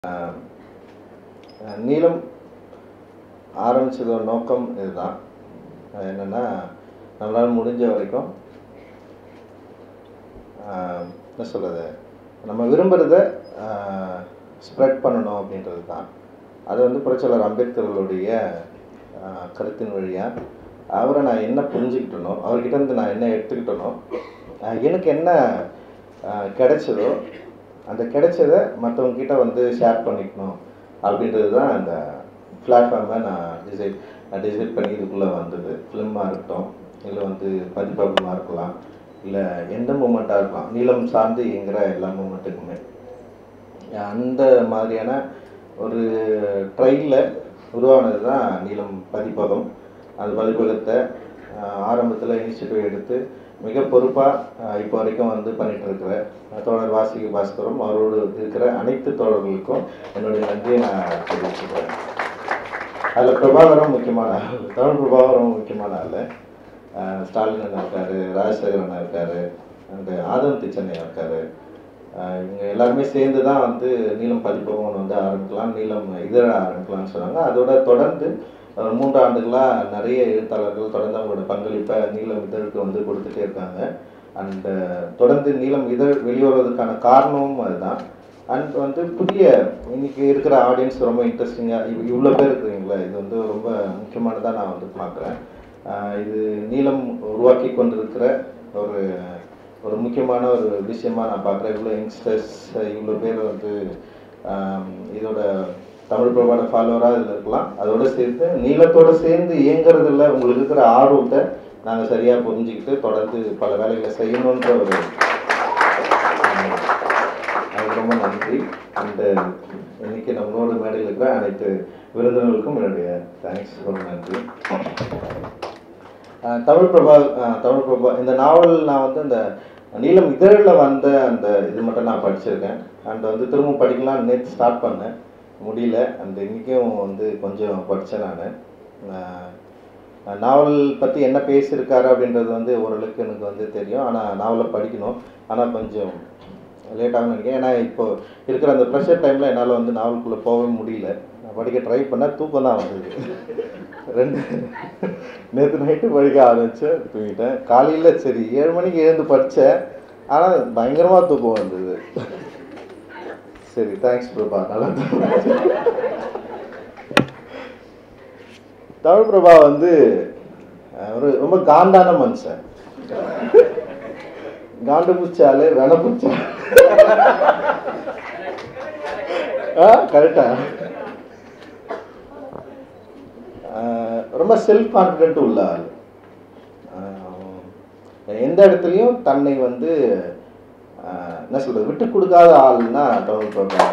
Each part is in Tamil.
நீளம் ஆரம்பிச்சதோட நோக்கம் இதுதான் அது என்னென்னா நம்மளால் முடிஞ்ச வரைக்கும் ஆஹ், என்ன சொல்கிறது நம்ம விரும்புகிறத ஸ்ப்ரெட் பண்ணணும் அப்படின்றது தான் அது வந்து புரட்சியாளர் அம்பேத்கர்களுடைய ஆஹ், கருத்தின் வழியாக அவரை நான் என்ன புரிஞ்சுக்கிட்டனோ அவர்கிட்ட இருந்து நான் என்ன எடுத்துக்கிட்டனோ ஆஹ், எனக்கு என்ன ஆஹ், கிடைச்சதோ அந்த கிடைச்சதை மற்றவங்ககிட்ட வந்து ஷேர் பண்ணிக்கணும் அப்படின்றது தான் அந்த பிளாட்ஃபார்மை நான் டிசைட் நான் டிசைட் பண்ணி இதுக்குள்ளே வந்தது ஃபிலிமாக இருக்கட்டும் இல்லை வந்து பதிப்பகமாக இருக்கலாம் இல்லை எந்த மூமெண்ட்டாக இருக்கலாம் நீளம் சார்ந்து இயங்குகிற எல்லா மூமெண்ட்டுக்குமே அந்த மாதிரியான ஒரு ட்ரையில் உருவானது தான் நீளம் பதிப்பகம் அந்த பதிப்பகத்தை ஆரம்பத்தில் இனிஷியேட்டிவ் எடுத்து மிக பொறுப்பாக இப்போ வரைக்கும் வந்து பண்ணிட்டு இருக்கிற தோழர் வாசிக பாஸ்கரும் அவரோடு இருக்கிற அனைத்து தோழர்களுக்கும் என்னுடைய நன்றியை நான் தெரிவிச்சுக்கிறேன் அதில் பிரபாகரம் முக்கியமான ஆள் தமிழ் பிரபாகரம் முக்கியமான ஆள் அஹ் ஸ்டாலின் அண்ணா இருக்காரு ராஜசேகர் அண்ணா இருக்காரு அண்ட் ஆதம் திச்சனை இருக்காரு அஹ் இவங்க எல்லாருமே சேர்ந்து தான் வந்து நீளம் பதிப்பகம் வந்து ஆரம்பிக்கலாம் நீளம் இதழ ஆரம்பிக்கலாம்னு சொன்னாங்க அதோட தொடர்ந்து ஒரு மூன்று ஆண்டுகளாக நிறைய எழுத்தாளர்கள் தொடர்ந்து அவங்களோட பங்களிப்பை நீளம் இதழுக்கு வந்து கொடுத்துட்டே இருக்காங்க அண்ட் தொடர்ந்து நீளம் இதழ் வெளிவருவதற்கான காரணமும் அதுதான் அண்ட் வந்து புதிய இன்னைக்கு இருக்கிற ஆடியன்ஸ் ரொம்ப இன்ட்ரெஸ்டிங்காக இவ் இவ்வளோ பேர் இருக்கிறீங்களா இது வந்து ரொம்ப முக்கியமானதாக நான் வந்து பார்க்குறேன் இது நீளம் உருவாக்கி கொண்டிருக்கிற ஒரு ஒரு முக்கியமான ஒரு விஷயமா நான் பார்க்குறேன் இவ்வளோ யங்ஸ்டர்ஸ் இவ்வளோ பேர் வந்து ஆம், இதோட தமிழ் பிரபாட ஃபாலோவராக இதில் இருக்கலாம் அதோட சேர்த்து நீளத்தோட சேர்ந்து இயங்குறதுல உங்களுக்கு இருக்கிற ஆர்வத்தை நாங்கள் சரியாக புரிஞ்சுக்கிட்டு தொடர்ந்து பல வேலைகளை செய்யணுன்ற ஒரு ஆம், அதுக்கு ரொம்ப நன்றி அந்த இன்னைக்கு நம்மளோட மேடையில் இருக்கிற அனைத்து விருந்தினர்களுக்கும் என்னுடைய தேங்க்ஸ் ரொம்ப நன்றி அஹ் தமிழ் பிரபா அஹ் தமிழ் பிரபா இந்த நாவல் நான் வந்து அந்த நீலம் இதழில் வந்த அந்த இது மட்டும் நான் படிச்சிருக்கேன் அண்ட் வந்து திரும்ப படிக்கலாம் நேற்று ஸ்டார்ட் பண்ணேன் முடியல அந்த இன்றைக்கும் வந்து கொஞ்சம் படித்தேன் நான் நாவல் பற்றி என்ன பேசியிருக்காரு அப்படின்றது வந்து ஓரளவுக்கு எனக்கு வந்து தெரியும் ஆனால் நாவலை படிக்கணும் ஆனால் கொஞ்சம் லேட்டாகும் நினைக்கிறேன் ஏன்னா இப்போ இருக்கிற அந்த ப்ரெஷர் டைமில் என்னால் வந்து நாவலுக்குள்ளே போகவே முடியல நான் படிக்க ட்ரை பண்ணேன் தூக்கம் தான் வந்தது ரெண்டு நேற்று நைட்டு படிக்க ஆரம்பித்தேன் தூங்கிட்டேன் காலையில் சரி ஏழு மணிக்கு எழுந்து படித்தேன் ஆனால் பயங்கரமாக தூக்கம் வந்தது சரி தேங்க்ஸ் பிரபா நல்லா தூங்குச்சு. தமிழ் பிரபா வந்து அஹ், ஒரு ரொம்ப காண்டான மனுஷன் காண்டு பூச்சாலு வென பூச்சா ஆ கரெக்டா ரொம்ப செல்ஃப் கான்ஃபிடென்ட் உள்ள ஆள் ஆஹ் எந்த இடத்துலையும் தன்னை வந்து ஆஹ் என்ன சொல்றது விட்டு கொடுக்காத ஆள்னா தமிழ் பிரபா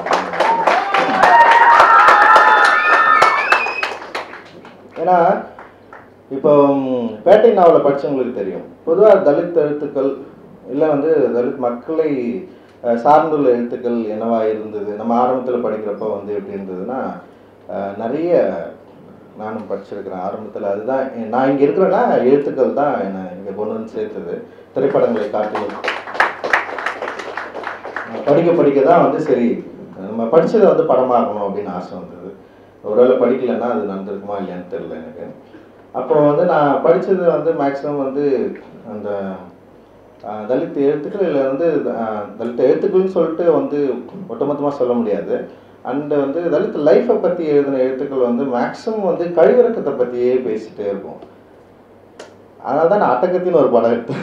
ஏன்னா இப்போ ம், பேட்டை நாவலை படிச்சவங்களுக்கு தெரியும் பொதுவாக தலித் எழுத்துக்கள் இல்லை வந்து தலித் மக்களை அஹ், சார்ந்துள்ள எழுத்துக்கள் என்னவா இருந்தது நம்ம ஆரம்பத்தில் படிக்கிறப்போ வந்து எப்படி இருந்ததுன்னா அஹ், நிறைய நானும் படிச்சிருக்கிறேன் ஆரம்பத்தில் அதுதான் எ- நான் இங்கே இருக்கிறேன்னா எழுத்துக்கள் தான் என்னை இங்கே கொண்டு வந்து சேர்த்தது திரைப்படங்களை காட்டிலும் நான் படிக்க படிக்க தான் வந்து சரி நம்ம படிச்சதை வந்து படமாக்கணும் அப்படின்னு ஆசை வந்தது ஒருவேளை படிக்கலைன்னா அது நடந்திருக்குமா இல்லையான்னு தெரியல எனக்கு அப்போ வந்து நான் படிச்சது வந்து மேக்ஸிமம் வந்து அந்த ஆஹ், தலித் எழுத்துக்கள் இல்லை வந்து ஆஹ், தலித் எழுத்துக்கள்னு சொல்லிட்டு வந்து ஒட்டுமொத்தமாக சொல்ல முடியாது அண்ட் வந்து தலித் லைஃப்பை பற்றி எழுதின எழுத்துக்கள் வந்து மேக்ஸிமம் வந்து கழிவிறக்கத்தை பற்றியே பேசிட்டே இருக்கும் அதனால தான் நான் அட்டகத்தின்னு ஒரு படம் எடுத்தேன்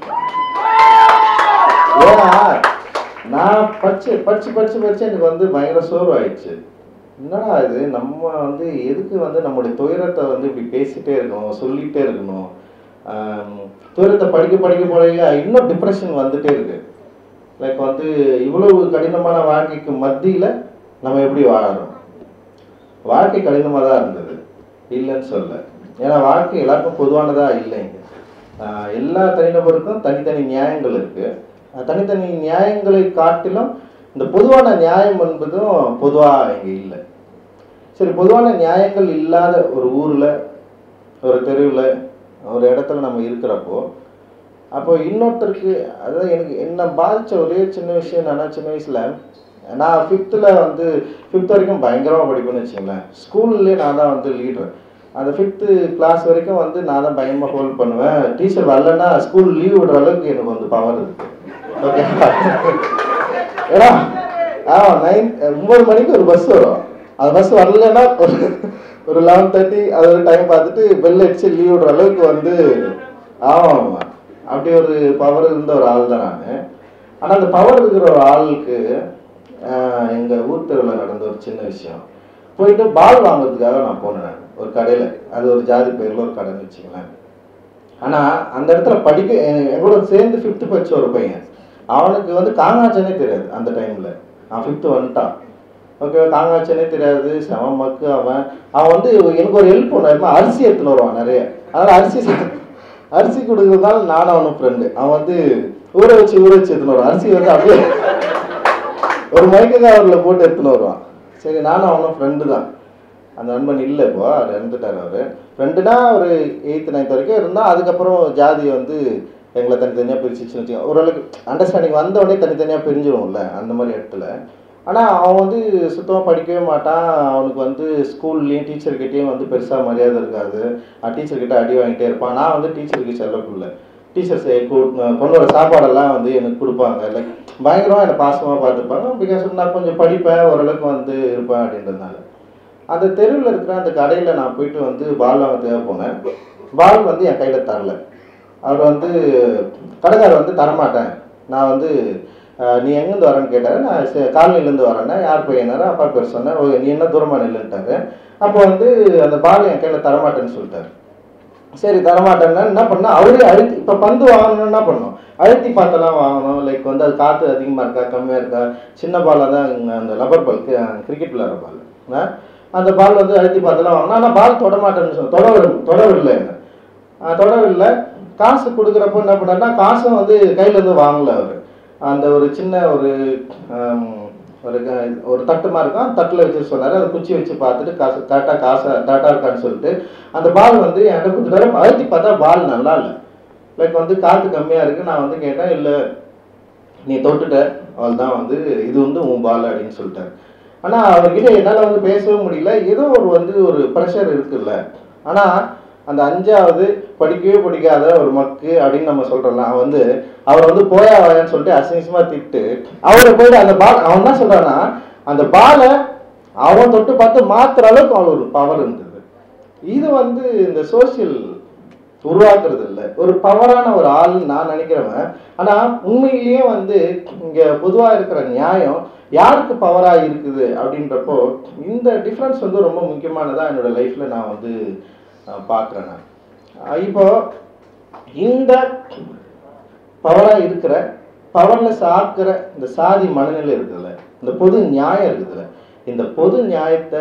ஏன்னா நான் படிச்சு படிச்சு படிச்சு படிச்சு எனக்கு வந்து பயங்கர சோர்வு ஆயிடுச்சு என்னடா இது நம்ம வந்து எதுக்கு வந்து நம்மளுடைய துயரத்தை வந்து இப்படி பேசிட்டே இருக்கணும் சொல்லிட்டே இருக்கணும் ஆம், துயரத்தை படிக்க படிக்க போல இன்னும் டிப்ரெஷன் வந்துட்டே இருக்கு லைக் வந்து இவ்வளவு கடினமான வாழ்க்கைக்கு மத்தியில் நம்ம எப்படி வாழறோம் வாழ்க்கை கடினமாக தான் இருந்தது இல்லைன்னு சொல்ல ஏன்னா வாழ்க்கை எல்லாருக்கும் பொதுவானதாக இல்லைங்க ஆஹ் எல்லா தனிநபருக்கும் தனித்தனி நியாயங்கள் இருக்கு ஆஹ் தனித்தனி நியாயங்களை காட்டிலும் இந்த பொதுவான நியாயம் என்பதும் பொதுவாக இங்கே இல்லை சரி பொதுவான நியாயங்கள் இல்லாத ஒரு ஊரில் ஒரு தெருவில் ஒரு இடத்துல நம்ம இருக்கிறப்போ அப்போ இன்னொருத்தருக்கு அதாவது எனக்கு என்ன பாதித்த ஒரே சின்ன விஷயம் என்னன்னா சின்ன வயசில் நான் ஃபிஃப்த்தில் வந்து ஃபிஃப்த் வரைக்கும் பயங்கரமாக படிப்பேன்னு வச்சுங்களேன் ஸ்கூல்லேயே நான் தான் வந்து லீடர் அந்த ஃபிஃப்த்து கிளாஸ் வரைக்கும் வந்து நான் தான் பயங்கரமாக ஹோல்ட் பண்ணுவேன் டீச்சர் வரலன்னா ஸ்கூல் லீவ் விடுற அளவுக்கு எனக்கு வந்து பவர் இருக்கு ஓகே ஏன்னா ஆமாம் நைன் ஒம்பது மணிக்கு ஒரு பஸ் வரும் அந்த பஸ் வரலன்னா ஒரு ஒரு லெவன் தேர்ட்டி அது ஒரு டைம் பார்த்துட்டு பெல் அடிச்சு லீவ் விடுற அளவுக்கு வந்து ஆமாம் ஆமாம் அப்படி ஒரு பவர் இருந்த ஒரு ஆள் தான் நான் ஆனால் அந்த பவர் இருக்கிற ஒரு ஆளுக்கு எங்கள் ஊர் தெருவில் நடந்த ஒரு சின்ன விஷயம் போயிட்டு பால் வாங்குறதுக்காக நான் போனேன் நான் ஒரு கடையில் அது ஒரு ஜாதி பேரில் ஒரு கடைன்னு வச்சுங்களேன் ஆனால் அந்த இடத்துல படிக்க எ- என் கூட சேர்ந்து ஃபிஃப்த்து படிச்ச ஒரு பையன் அவனுக்கு வந்து காங்காச்சனே தெரியாது அந்த டைமில் அவன் ஃபிஃப்த்து வந்துட்டான் ஓகே காங்காச்சனே தெரியாது செம மக்கு அவன் அவன் வந்து எனக்கு ஒரு ஹெல்ப் ஒன்று அரிசி எடுத்துன்னு வருவான் நிறைய அதனால் அரிசி சே- அரிசி கொடுக்குறதுனால நானும் அவனும் ஃப்ரெண்டு அவன் வந்து ஊற வச்சு ஊற வச்சு எடுத்துன்னு வருவான் அரிசி வந்து அப்படியே ஒரு மயக்க கவரில் போட்டு எடுத்துன்னு வருவான் சரி நானும் அவனும் ஃப்ரெண்டு தான் அந்த நண்பன் இல்லை இப்போ அவர் இறந்துட்டார் அவர் ஃப்ரெண்டுனா ஒரு எயித்து நைன்த் வரைக்கும் இருந்தால் அதுக்கப்புறம் ஜாதி வந்து எங்களை தனித்தனியாக பிரிச்சுச்சுன்னு வச்சுக்கோங்க ஓரளவுக்கு அண்டர்ஸ்டாண்டிங் வந்த உடனே தனித்தனியாக பிரிஞ்சிடும்ல அந்த மாதிரி இடத்துல ஆனால் அவன் வந்து சுத்தமாக படிக்கவே மாட்டான் அவனுக்கு வந்து ஸ்கூல்லேயும் டீச்சர்கிட்டேயும் வந்து பெருசாக மரியாதை இருக்காது டீச்சர்கிட்ட அடி வாங்கிட்டே இருப்பான் நான் வந்து டீச்சருக்கு செல்லக்குள்ள டீச்சர்ஸ் பொண்ணோட சாப்பாடெல்லாம் வந்து எனக்கு கொடுப்பாங்க லைக் பயங்கரமாக என்னை பாசமாக பார்த்துப்பாங்க பிகாஸ் நான் கொஞ்சம் படிப்பேன் ஓரளவுக்கு வந்து இருப்பேன் அப்படின்றதுனால அந்த தெருவில் இருக்கிற அந்த கடையில் நான் போயிட்டு வந்து பால் வாங்க தேவை போனேன் பால் வந்து என் கையில் தரல அவர் வந்து கடைக்காரர் வந்து தரமாட்டேன் நான் வந்து அஹ், நீ எங்கேருந்து வரேன்னு கேட்டார் நான் சே- காலனிலேருந்து வரேன்னா யார் பையனாரு அப்பா பேர் சொன்னேன் "ஓ, நீ என்ன தூரமாக நில்லுன்ட்டாரு அப்போ வந்து அந்த பால் என் கையில் தரமாட்டேன்னு சொல்லிட்டாரு சரி தரமாட்டேன்னா என்ன பண்ணா அவரே அழுத்தி இப்போ பந்து வாங்கணும்னா என்ன பண்ணணும் அழுத்தி பார்த்தெல்லாம் வாங்கணும் லைக் வந்து அது காற்று அதிகமாக இருக்கா கம்மியாக இருக்கா சின்ன பாலாக தான் இங்க அந்த லப்பர் பால் கிரிக்கெட் விளையாடுற பால் அந்த பால் வந்து அழுத்தி பார்த்தெல்லாம் வாங்கணும் ஆனால் பால் தொட மாட்டேன்னு சொன்ன தொட தொடவில்லை என்ன ஆஹ் தொடவில்லை காசு கொடுக்குறப்போ என்ன பண்ணாருன்னா காசும் வந்து கையிலேருந்து வாங்கல அவர் அந்த ஒரு சின்ன ஒரு ஆம், ஒரு க- ஒரு தட்டு மாதிரி இருக்கும் அந்த தட்டில் வச்சு சொன்னார் அதை குச்சி வச்சு பார்த்துட்டு காசு கரெக்டாக காசை கரெக்டாக இருக்கான்னு சொல்லிட்டு அந்த பால் வந்து என்கிட்ட கொடுத்துட்டாரு அழுத்தி பார்த்தா பால் நல்லா இல்லை லைக் வந்து காற்று கம்மியாக இருக்குது நான் வந்து கேட்டேன் இல்லை நீ தொட்டுட்ட அவள் தான் வந்து இது வந்து உன் பால் அப்படின்னு சொல்லிட்டாரு ஆனால் அவர்கிட்ட என்னால் வந்து பேசவே முடியல ஏதோ ஒரு வந்து ஒரு ப்ரெஷர் இருக்குல்ல ஆனால் அந்த அஞ்சாவது படிக்கவே பிடிக்காத ஒரு மக்கு அப்படின்னு நம்ம சொல்கிறோம்ல அவன் வந்து அவர் வந்து போயா வாயான்னு சொல்லிட்டு அசிங்கமாக திட்டு அவரை போயிட்டு அந்த பால் அவன் என்ன சொல்கிறான்னா அந்த பாலை அவன் தொட்டு பார்த்து மாத்துற அளவுக்கு அவன் ஒரு பவர் இருந்தது இது வந்து இந்த சோஷியல் உருவாக்குறது இல்லை ஒரு பவரான ஒரு ஆள் நான் நினைக்கிறவன் ஆனா உண்மையிலேயே வந்து இங்க பொதுவா இருக்கிற நியாயம் யாருக்கு பவரா இருக்குது அப்படின்றப்போ இந்த டிஃப்ரென்ஸ் வந்து ரொம்ப முக்கியமானதா என்னோட லைஃப்ல நான் வந்து அஹ், பார்க்கிறேன் நான் அஹ், இப்போ இந்த பவரா இருக்கிற பவர்லெஸ் ஆக்குற இந்த சாதி மனநிலை இருக்குதுல்ல இந்த பொது நியாயம் இருக்குதுல்ல இந்த பொது நியாயத்தை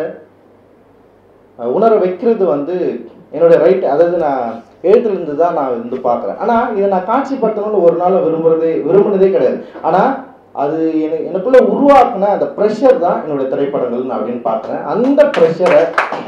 அஹ் உணர வைக்கிறது வந்து என்னோட ரைட் அதாவது நான் எழுத்துல இருந்து தான் நான் வந்து பார்க்குறேன் ஆனால் இதை நான் காட்சிப்படுத்தணும்னு ஒரு நாள் விரும்புறதே விரும்புனதே கிடையாது ஆனால் அது எனக்கு எனக்குள்ள உருவாக்குன அந்த ப்ரெஷர் தான் என்னோட திரைப்படங்கள் நான் அப்படின்னு பார்க்குறேன் அந்த ப்ரெஷரை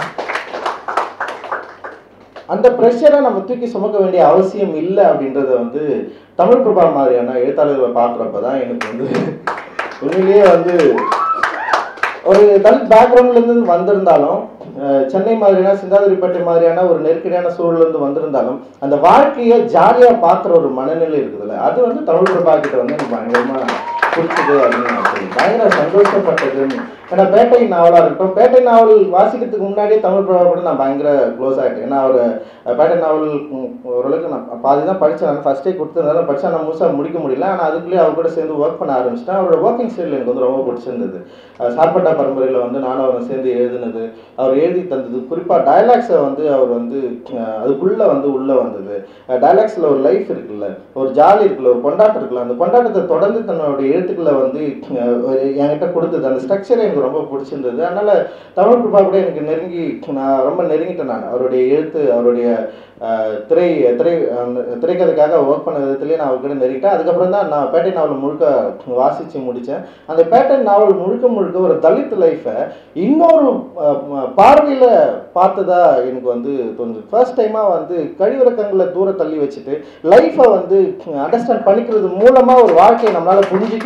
அந்த ப்ரெஷரை நம்ம தூக்கி சுமக்க வேண்டிய அவசியம் இல்லை அப்படின்றத வந்து தமிழ் பிரபா மாதிரியான எழுத்தாளர்களை பார்க்குறப்ப தான் எனக்கு வந்து உண்மையிலேயே வந்து ஒரு தலித் பேக்ரவுண்ட்லேருந்து வந்திருந்தாலும் அஹ், சென்னை மாதிரியான சிந்தாதிரிப்பேட்டை மாதிரியான ஒரு நெருக்கடியான சூழல்லேருந்து வந்திருந்தாலும் அந்த வாழ்க்கையை ஜாலியாக பார்க்குற ஒரு மனநிலை இருக்குதுல்ல அது வந்து தமிழ் பிரபா கிட்ட வந்து எனக்கு பயங்கரமாக பிடிச்சது அப்படின்னு நான் சொல்லுவேன் பயங்கர சந்தோஷப்பட்டது ஏன்னா பேட்டை நாவலாக இருக்கட்டும் பேட்டை நாவல் வாசிக்கிறதுக்கு முன்னாடியே தமிழ் பிரபா கூட நான் பயங்கர க்ளோஸ் ஆகிட்டேன் ஏன்னா அவர் பேட்டை நாவல் ம், ஓரளவுக்கு நான் பாதி தான் படித்தேன் ஃபஸ்ட்டே கொடுத்துருந்தாலும் படித்தா நான் முழுசாக முடிக்க முடியல ஆனால் அதுக்குள்ளேயே அவர் கூட சேர்ந்து ஒர்க் பண்ண ஆரம்பிச்சிட்டேன் அவரோட ஒர்க்கிங் ஸ்டைல் எனக்கு வந்து ரொம்ப பிடிச்சிருந்தது அஹ் சார்பட்டா பரம்பரையில் வந்து நானும் அவரை சேர்ந்து எழுதுனது அவர் எழுதி தந்தது குறிப்பாக டயலாக்ஸை வந்து அவர் வந்து அஹ், அதுக்குள்ளே வந்து உள்ளே வந்தது டயலாக்ஸில் ஒரு லைஃப் இருக்குல்ல ஒரு ஜாலி இருக்குல்ல ஒரு கொண்டாட்டம் இருக்குல்ல அந்த கொண்டாட்டத்தை தொடர்ந்து தன்னோட எழுத்துக்களை வந்து அஹ், ஒரு என்கிட்ட கொடுத்தது அந்த ஸ்ட்ரக்சர் எனக்கு ரொம்ப பிடிச்சிருந்தது அதனால் தமிழ் பிரபா கூட எனக்கு நெருங்கி நான் ரொம்ப நெருங்கிட்டேன் நான் அவருடைய எழுத்து அவருடைய அஹ், திரை திரை அந்த திரைக்கதைக்காக ஒர்க் பண்ண விதத்துலேயே நான் அவர்கிட்ட நெருங்கிட்டேன் அதுக்கப்புறம் தான் நான் பேட்டை நாவல் முழுக்க வாசித்து முடித்தேன் அந்த பேட்டர்ன் நாவல் முழுக்க முழுக்க ஒரு தலித் லைஃப்பை இன்னொரு பார்வையில் பார்த்ததா எனக்கு வந்து தோணுது ஃபர்ஸ்ட் டைமாக வந்து கழிவிறக்கங்களை தூர தள்ளி வச்சுட்டு லைஃப்பை வந்து அண்டர்ஸ்டாண்ட் பண்ணிக்கிறது மூலமாக ஒரு வாழ்க்கையை நம்மளால் புரிஞ்சிக்க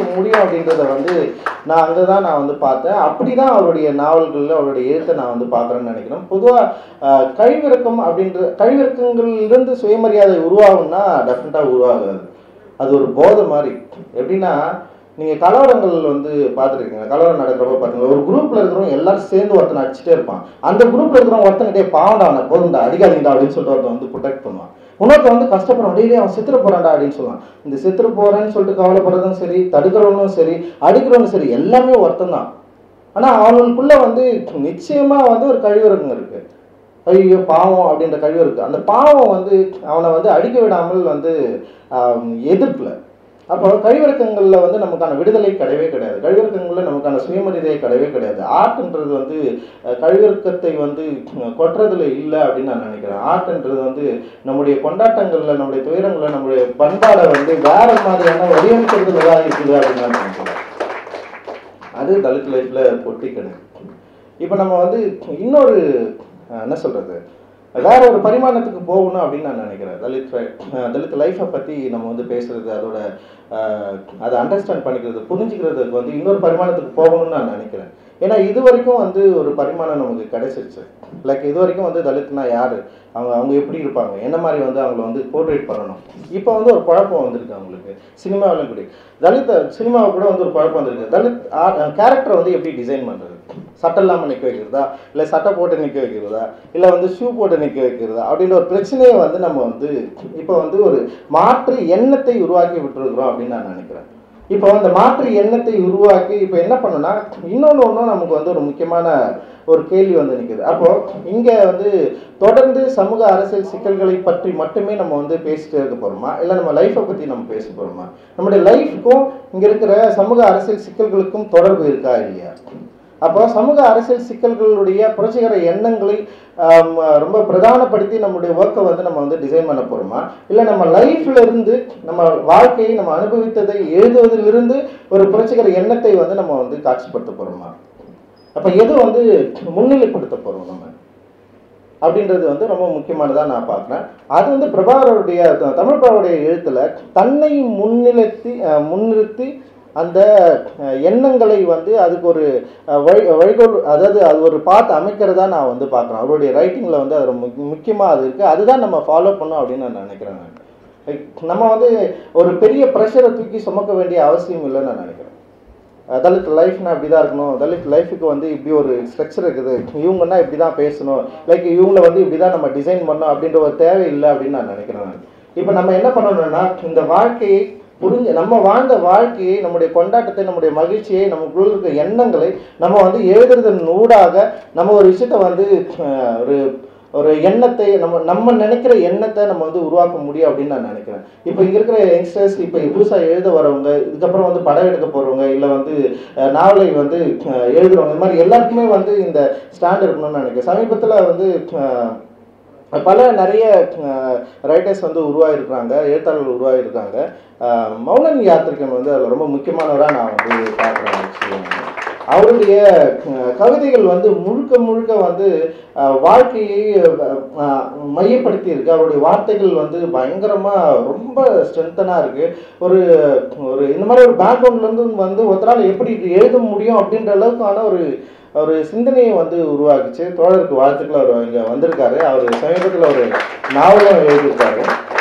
முடியும் அப்படின்றத வந்து நான் அங்கே தான் நான் வந்து பார்த்தேன் அப்படி தான் அவருடைய நாவல்களில் அவருடைய எழுத்தை நான் வந்து பார்க்குறேன்னு நினைக்கிறேன் பொதுவாக கழிவிறக்கம் அப்படின்ற கழிவிறக்கங்களிலிருந்து சுயமரியாதை உருவாகும்னா டெஃபினட்டாக உருவாகாது அது ஒரு போதை மாதிரி எப்படின்னா நீங்கள் கலவரங்கள் வந்து பார்த்துருக்கீங்க கலவரம் நடக்கிறப்ப பார்த்தீங்க ஒரு குரூப்பில் இருக்கிறவங்க எல்லாரும் சேர்ந்து ஒருத்தனை அடிச்சுட்டே இருப்பான் அந்த குரூப்பில் இருக்கிறவங்க ஒருத்தன் டே பாவண்டா அவனை போதும்டா அடிக்காதீங்கடா அப்படின்னு சொல்லிட்டு ஒருத்தன் வந்து ப்ரொடெக்ட் பண்ணுவான் இன்னொருத்தன் வந்து கஷ்டப்படுறான் டெய்லி அவன் செத்துற போறான்டா அப்படின்னு சொல்லுவான் இந்த செத்துற போறேன்னு சொல்லிட்டு கவலைப்படுறதும் சரி தடுக்கிறவனும் சரி அடிக்கிறவனும் சரி எல்லாமே ஒருத்தன் தான் ஆனால் அவங்களுக்குள்ள வந்து நிச்சயமா வந்து ஒரு கழிவிறக்கம் இருக்கு ஐயோ பாவம் அப்படின்ற கழிவு இருக்கு அந்த பாவம் வந்து அவனை வந்து அடிக்க விடாமல் வந்து ஆம், எதிர்க்கல அப்போ கழிவிறக்கங்களில் வந்து நமக்கான விடுதலை கிடையவே கிடையாது கழிவிறக்கங்களில் நமக்கான சுயமரியாதை கிடையவே கிடையாது ஆர்ட்ன்றது வந்து அஹ், கழிவிறக்கத்தை வந்து அஹ், கொட்டுறதுல இல்லை அப்படின்னு நான் நினைக்கிறேன் ஆர்ட்ன்றது வந்து நம்முடைய கொண்டாட்டங்களில் நம்முடைய துயரங்களில் நம்முடைய பண்பாடை வந்து வேற மாதிரியான வடிவமைக்கிறதுல தான் இருக்குது அப்படின்னு நான் நினைக்கிறேன் அது தலித் லைஃப்பில் பொட்டி கிடையாது இப்போ நம்ம வந்து இன்னொரு அஹ், என்ன சொல்கிறது வேற ஒரு பரிமாணத்துக்கு போகணும் அப்படின்னு நான் நினைக்கிறேன் தலித் ரை- அஹ், தலித் லைஃப்பை பற்றி நம்ம வந்து பேசுறது அதோட அஹ், அதை அண்டர்ஸ்டாண்ட் பண்ணிக்கிறது புரிஞ்சுக்கிறதுக்கு வந்து இன்னொரு பரிமாணத்துக்கு போகணும்னு நான் நினைக்கிறேன் ஏன்னா இது வரைக்கும் வந்து ஒரு பரிமாணம் நமக்கு கிடைச்சிருச்சு லைக் இது வரைக்கும் வந்து தலித்னா யார் அவங்க அவங்க எப்படி இருப்பாங்க என்ன மாதிரி வந்து அவங்கள வந்து போர்ட்ரேட் பண்ணணும் இப்போ வந்து ஒரு குழப்பம் வந்திருக்கு அவங்களுக்கு சினிமாவிலும் கூட தலித் சினிமாவை கூட வந்து ஒரு குழப்பம் வந்திருக்கு தலித் கேரக்டரை வந்து எப்படி டிசைன் பண்ணுறது சட்டை இல்லாமல் நிற்க வைக்கிறதா இல்லை சட்டை போட்டு நிற்க வைக்கிறதா இல்லை வந்து ஷூ போட்டு நிற்க வைக்கிறதா அப்படின்ற ஒரு பிரச்சனையை வந்து நம்ம வந்து இப்போ வந்து ஒரு மாற்று எண்ணத்தை உருவாக்கி விட்டுருக்குறோம் அப்படின்னு நான் நினைக்கிறேன் இப்போ அந்த மாற்று எண்ணத்தை உருவாக்கி இப்போ என்ன பண்ணணும்னா இன்னொன்று ஒன்றும் நமக்கு வந்து ஒரு முக்கியமான ஒரு கேள்வி வந்து நிற்குது அப்போ இங்கே வந்து தொடர்ந்து சமூக அரசியல் சிக்கல்களை பற்றி மட்டுமே நம்ம வந்து பேசிட்டு இருக்க போகிறோமா இல்லை நம்ம லைஃப்பை பற்றி நம்ம பேச போகிறோமா நம்முடைய லைஃப்க்கும் இங்கே இருக்கிற சமூக அரசியல் சிக்கல்களுக்கும் தொடர்பு இருக்கா இல்லையா அப்போ சமூக அரசியல் சிக்கல்களுடைய புரட்சிகர எண்ணங்களை ஆம், ரொம்ப பிரதானப்படுத்தி நம்முடைய ஒர்க்கை வந்து நம்ம வந்து டிசைன் பண்ண போகிறோமா இல்லை நம்ம லைஃப்ல இருந்து நம்ம வாழ்க்கையை நம்ம அனுபவித்ததை எழுதுவதிலிருந்து ஒரு புரட்சிகர எண்ணத்தை வந்து நம்ம வந்து காட்சிப்படுத்த போகிறோமா அப்போ எது வந்து முன்னிலைப்படுத்த போகிறோம் நம்ம அப்படின்றது வந்து ரொம்ப முக்கியமானதாக நான் பார்க்குறேன் அது வந்து பிரபாகருடைய த- தமிழ் பிரபாவுடைய எழுத்துல தன்னை முன்னிலைத்தி அஹ், முன்னிறுத்தி அந்த அஹ், எண்ணங்களை வந்து அதுக்கு ஒரு அஹ், வழி வழிகோல் அதாவது அது ஒரு பார்த்து அமைக்கிறதா நான் வந்து பார்க்குறேன் அவருடைய ரைட்டிங்கில் வந்து அது ரொம்ப முக்கியமாக அது இருக்குது அதுதான் நம்ம ஃபாலோ பண்ணோம் அப்படின்னு நான் நினைக்கிறேன் நான் Like, நம்ம வந்து ஒரு பெரிய ப்ரெஷரை தூக்கி சுமக்க வேண்டிய அவசியம் இல்லைன்னு நான் நினைக்கிறேன் அஹ் தலித் லைஃப்னா இப்படி தான் இருக்கணும் தலித் லைஃபுக்கு வந்து இப்படி ஒரு ஸ்ட்ரக்சர் இருக்குது இவங்கன்னா இப்படி தான் பேசணும் லைக் இவங்கள வந்து இப்படி தான் நம்ம டிசைன் பண்ணணும் அப்படின்ற ஒரு தேவை இல்லை அப்படின்னு நான் நினைக்கிறேன் நான் இப்போ நம்ம என்ன பண்ணணும்னா இந்த வாழ்க்கையை புரிஞ்சு நம்ம வாழ்ந்த வாழ்க்கையை நம்முடைய கொண்டாட்டத்தை நம்முடைய மகிழ்ச்சியை நமக்குள்ள இருக்க எண்ணங்களை நம்ம வந்து எழுதுறதன் ஊடாக நம்ம ஒரு விஷயத்தை வந்து அஹ், ஒரு ஒரு எண்ணத்தை நம்ம நம்ம நினைக்கிற எண்ணத்தை நம்ம வந்து உருவாக்க முடியும் அப்படின்னு நான் நினைக்கிறேன் இப்போ இங்கே இருக்கிற யங்ஸ்டர்ஸ் இப்போ புதுசாக எழுத வரவங்க இதுக்கப்புறம் வந்து படம் எடுக்க போகிறவங்க இல்லை வந்து அஹ், நாவலை வந்து அஹ், எழுதுறவங்க இந்த மாதிரி எல்லாருக்குமே வந்து இந்த ஸ்டாண்ட் இருக்கணும்னு நினைக்கிறேன் சமீபத்தில் வந்து அஹ், பல நிறைய ரைட்டர்ஸ் வந்து உருவாகிருக்கிறாங்க எழுத்தாளர்கள் உருவாகிருக்காங்க அஹ், மௌனன் யாத்திரிகன் வந்து அதில் ரொம்ப முக்கியமானவராக நான் வந்து பார்க்குறேன் ஆக்சுவலி அவருடைய அஹ், கவிதைகள் வந்து முழுக்க முழுக்க வந்து அஹ், வாழ்க்கையை அஹ், மையப்படுத்தி இருக்கு அவருடைய வார்த்தைகள் வந்து பயங்கரமா ரொம்ப ஸ்ட்ரென்த்தனா இருக்கு ஒரு ஒரு இந்த மாதிரி ஒரு பேக்ரவுண்ட்ல இருந்து வந்து ஒருத்தரால் எப்படி இது எழுத முடியும் அப்படின்ற அளவுக்கான ஒரு ஒரு சிந்தனையை வந்து உருவாக்குச்சு தோழருக்கு வாழ்த்துக்கள் அவர் இங்க வந்திருக்காரு அவர் சமீபத்தில் ஒரு நாவலும் எழுதியிருக்காரு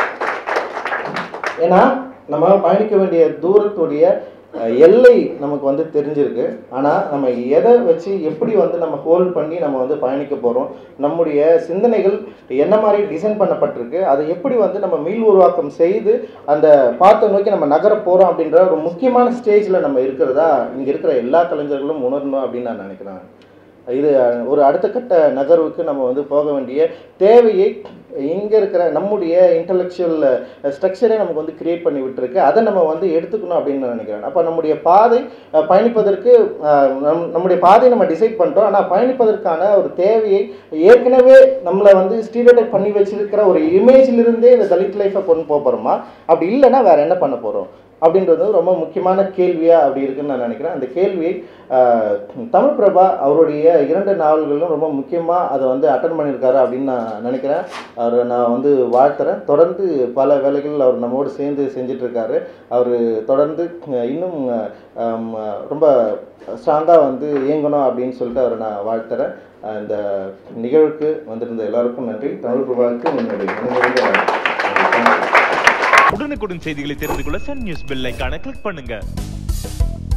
ஏன்னா நம்ம பயணிக்க வேண்டிய தூரத்துடைய அஹ், எல்லை நமக்கு வந்து தெரிஞ்சிருக்கு ஆனால் நம்ம எதை வச்சு எப்படி வந்து நம்ம ஹோல்ட் பண்ணி நம்ம வந்து பயணிக்க போகிறோம் நம்முடைய சிந்தனைகள் என்ன மாதிரி டிசைன் பண்ணப்பட்டிருக்கு அதை எப்படி வந்து நம்ம மீள் உருவாக்கம் செய்து அந்த பாத்தை நோக்கி நம்ம நகர போகிறோம் அப்படின்ற ஒரு முக்கியமான ஸ்டேஜில் நம்ம இருக்கிறதா இங்கே இருக்கிற எல்லா கலைஞர்களும் உணரணும் அப்படின்னு நான் நினைக்கிறேன் இது அஹ், ஒரு அடுத்த கட்ட நகர்வுக்கு நம்ம வந்து போக வேண்டிய தேவையை இங்கே இருக்கிற நம்முடைய இன்டலெக்சுவல் ஸ்ட்ரக்சரே நமக்கு வந்து கிரியேட் பண்ணி விட்டுருக்கு அதை நம்ம வந்து எடுத்துக்கணும் அப்படின்னு நான் நினைக்கிறேன் அப்போ நம்முடைய பாதை அஹ், பயணிப்பதற்கு அஹ், நம் நம்முடைய பாதையை நம்ம டிசைட் பண்ணிட்டோம் ஆனால் பயணிப்பதற்கான ஒரு தேவையை ஏற்கனவே நம்மளை வந்து ஸ்டீரியோடைப் பண்ணி வச்சிருக்கிற ஒரு இமேஜிலிருந்தே இந்த தலித் லைஃப்பை கொண்டு போக போகிறோமா அப்படி இல்லைன்னா வேற என்ன பண்ண போகிறோம் அப்படின்றது ரொம்ப முக்கியமான கேள்வியாக அப்படி இருக்குன்னு நான் நினைக்கிறேன் அந்த கேள்வியை ஆஹ், தமிழ் பிரபா அவருடைய இரண்டு நாவல்களும் ரொம்ப முக்கியமாக அதை வந்து அட்டன் பண்ணியிருக்காரு அப்படின்னு நான் நினைக்கிறேன் அவர் நான் வந்து வாழ்த்துறேன் தொடர்ந்து பல வேலைகள் அவர் நம்மோடு சேர்ந்து செஞ்சுட்டு இருக்காரு அவர் தொடர்ந்து அஹ், இன்னும் ஆம், ரொம்ப ஸ்ட்ராங்காக வந்து இயங்கணும் அப்படின்னு சொல்லிட்டு அவரை நான் வாழ்த்துறேன் அஹ், இந்த நிகழ்வுக்கு வந்திருந்த எல்லாருக்கும் நன்றி தமிழ் பிரபாவுக்கு என்னுடைய மனமார்ந்த நன்றி. உடனுக்குடன் செய்திகளை தெரிந்து கொள்ள சன் நியூஸ் பெல் ஐகானை கிளிக் பண்ணுங்க